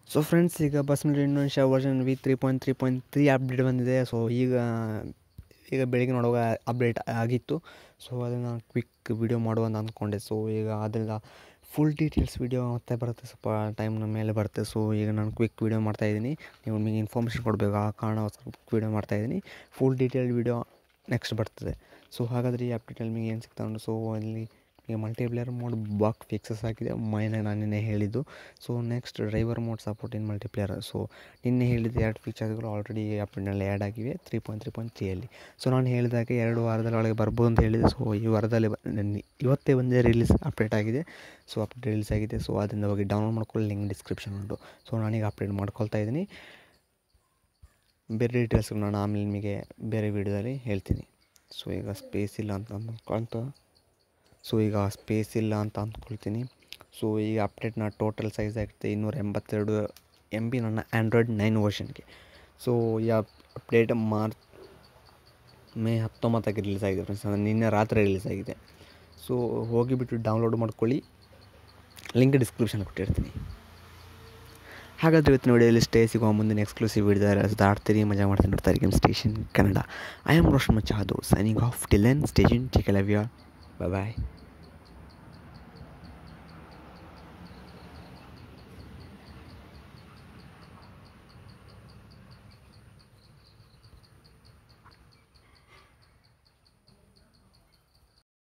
so friends ಈಗ bus Indonesia version V three point three point three update ಬಂದಿದೆ so ಈಗ ಈಗ ಬೆಳಿಗ್ಗೆ ನೋಡುವಾಗ ಅಪ್ಡೇಟ್ ಆಗಿತ್ತು ಸೊ ಅದನ್ನು ಕ್ವಿಕ್ ವಿಡಿಯೋ ಮಾಡುವ ಅಂತ ಅಂದ್ಕೊಂಡೆ ಸೊ ಈಗ ಅದೆಲ್ಲ ಫುಲ್ ಡೀಟೇಲ್ಸ್ ವಿಡಿಯೋ ಮತ್ತೆ ಬರುತ್ತೆ ಸ್ವಲ್ಪ ಟೈಮ್ನ ಮೇಲೆ ಬರುತ್ತೆ ಸೊ ಈಗ ನಾನು ಕ್ವಿಕ್ ವಿಡಿಯೋ ಮಾಡ್ತಾಯಿದ್ದೀನಿ ನೀವು ನಿಮಗೆ ಇನ್ಫಾರ್ಮೇಷನ್ ಕೊಡಬೇಕು ಆ ಕಾರಣ ಕ್ವಿಕ್ ವಿಡಿಯೋ ಮಾಡ್ತಾಯಿದ್ದೀನಿ ಫುಲ್ ಡೀಟೇಲ್ ವಿಡಿಯೋ ನೆಕ್ಸ್ಟ್ ಬರ್ತದೆ ಸೊ ಹಾಗಾದರೆ ಈ ಅಪ್ಡೇಟಲ್ಲಿ ನಿಮಗೆ ಏನು ಸಿಗ್ತಾ ಉಂಟು ಸೊ ಅಲ್ಲಿ ಈಗ ಮಲ್ಟಿಪ್ಲೇಯರ್ ಮೋಡ್ ಬಾಕ್ ಫಿಕ್ಸಸ್ ಆಗಿದೆ ಮೈನೆ ನಾನು ನಿನ್ನೆ ಹೇಳಿದ್ದು so next driver mode support in multiplayer so ನಿನ್ನೆ ಹೇಳಿದ ಎರಡು ಫೀಚರ್ಸ್ಗಳು ಆಲ್ರೆಡಿ ಅಪ್ಡೇಟ್ನಲ್ಲಿ ಆ್ಯಡ್ ಆಗಿವೆ ತ್ರೀ ಪಾಯಿಂಟ್ ತ್ರೀ ಪಾಯಿಂಟ್ ತ್ರೀಯಲ್ಲಿ ಸೊ ನಾನು ಹೇಳಿದಾಗೆ ಎರಡು ವಾರದಲ್ಲಿ ಒಳಗೆ ಬರ್ಬೋದು ಅಂತ ಹೇಳಿದೆ ಸೊ ಈ ವಾರದಲ್ಲಿ ಬ- ನೆನ್ನೆ- ಇವತ್ತೇ ಬಂದೇ ರಿಲೀಸ್ ಅಪ್ಡೇಟ್ ಆಗಿದೆ ಸೊ ಅಪ್ಡೇಟ್ ರಿಲೀಸ್ ಆಗಿದೆ ಸೊ ಅದರಿಂದ ಹೋಗಿ ಡೌನ್ಲೋಡ್ ಮಾಡ್ಕೊಳ್ಳಿ ಲಿಂಕ್ ಡಿಸ್ಕ್ರಿಪ್ಷನ್ ಉಂಟು ಸೊ ನಾನೀಗ ಅಪ್ಡೇಟ್ ಮಾಡ್ಕೊಳ್ತಾ ಇದ್ದೀನಿ ಬೇರೆ ಡೀಟೇಲ್ಸ್ ನಾನು ಆಮೇಲೆ ನಿಮಗೆ ಬೇರೆ ವೀಡಿಯೋದಲ್ಲಿ ಹೇಳ್ತೀನಿ ಸೊ ಈಗ ಸ್ಪೇಸ್ ಇಲ್ಲ ಅಂತ ಅಂದ್ಕೊಂತ ಸೊ ಈಗ ಸ್ಪೇಸ್ ಇಲ್ಲ ಅಂತ ಅಂದ್ಕೊಳ್ತೀನಿ ಸೊ ಈಗ ಅಪ್ಡೇಟ್ನ ಟೋಟಲ್ ಸೈಜ್ ಆಗುತ್ತೆ ಇನ್ನೂರ ಎಂಬತ್ತೆರಡು ಎಮ್ ಬಿ ನನ್ನ ಆ್ಯಂಡ್ರಾಯ್ಡ್ ನೈನ್ ವರ್ಷನ್ಗೆ ಸೊ ಈ ಅಪ್ಡೇಟ್ ಮಾರ್ಚ್ ಮೇ ಹತ್ತೊಂಬತ್ತಕ್ಕೆ ರಿಲೀಸ್ ಆಗಿದೆ ಫ್ರೆಂಡ್ಸ್ ಅಂದರೆ ನಿನ್ನೆ ರಾತ್ರಿ ರಿಲೀಸ್ ಆಗಿದೆ ಸೊ ಹೋಗಿಬಿಟ್ಟು ಡೌನ್ಲೋಡ್ ಮಾಡ್ಕೊಳ್ಳಿ ಲಿಂಕ್ ಡಿಸ್ಕ್ರಿಪ್ಷನ್ ಕೊಟ್ಟಿರ್ತೀನಿ ಹಾಗಾದರೆ ಇವತ್ತಿನ ವಿಡಿಯೋದಲ್ಲಿ ಸ್ಟೇ ಸಿಗುವ ಮುಂದಿನ ಎಕ್ಸ್ಕ್ಲೂಸಿವ್ ವಿಡಿಯೋದಲ್ಲಿ ಆಡ್ತೀರಿ ಮಜಾ ಮಾಡ್ತೀನಿ ನೋಡ್ತಾರೆ game station Kannada I am Roshan ಮಚಾದು ಸೈನಿಂಗ್ ಆಫ್ ಟಿಲೆನ್ ಸ್ಟೇಷನ್ ಚಿಕಲವ್ಯ ಬಾಯ್